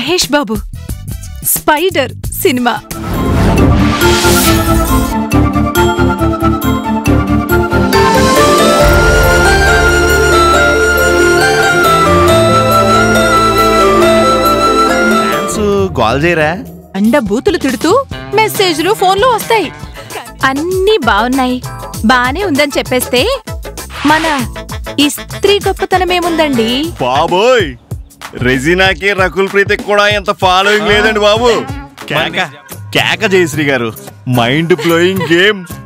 Mahesh Babu spider cinema fans గోల్ చేయరా అండ బూతులు తిడుతూ మెసేజ్లు ఫోన్లు వస్తాయి అన్నీ బాగున్నాయి బానే ఉందని చెప్పేస్తే మన ఈ స్త్రీ గొప్పతనం ఏముందండి బాబోయ్ రెజినాకి రకుల్ ప్రీతికి కూడా ఎంత ఫాలోయింగ్ లేదండి బాబు కేక కేక జయశ్రీ గారు మైండ్ బ్లోయింగ్ గేమ్